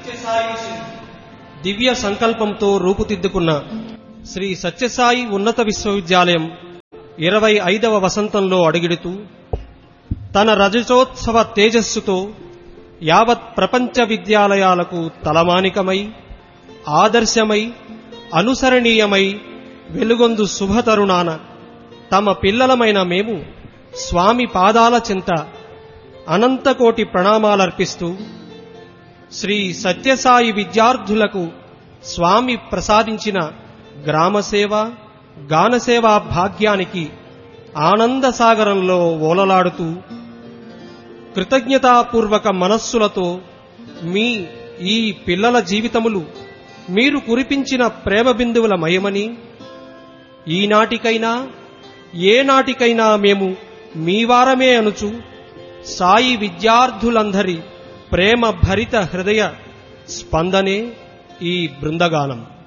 సత్యసాయి దివ్య సంకల్పంతో రూపుదిద్దుకున్న శ్రీ సత్యసాయి ఉన్నత విశ్వవిద్యాలయం ఇరవై ఐదవ వసంతంలో అడుగిడుతూ తన రజతోత్సవ తేజస్సుతో యావత్ ప్రపంచ విద్యాలయాలకు తలమానికమై ఆదర్శమై అనుసరణీయమై వెలుగొందు శుభతరుణాన తమ పిల్లలమైన మేము స్వామి పాదాల చింత అనంతకోటి ప్రణామాలర్పిస్తూ శ్రీ సత్యసాయి విద్యార్థులకు స్వామి ప్రసాదించిన గ్రామసేవ గానసేవా భాగ్యానికి ఆనంద సాగరంలో ఓలలాడుతూ కృతజ్ఞతాపూర్వక మనస్సులతో మీ ఈ పిల్లల జీవితములు మీరు కురిపించిన ప్రేమ బిందువుల మయమని ఈనాటికైనా ఏనాటికైనా మేము మీ వారమే అనుచు సాయి విద్యార్థులందరి ప్రేమ భరిత హృదయ స్పందనే ఈ బృందగానం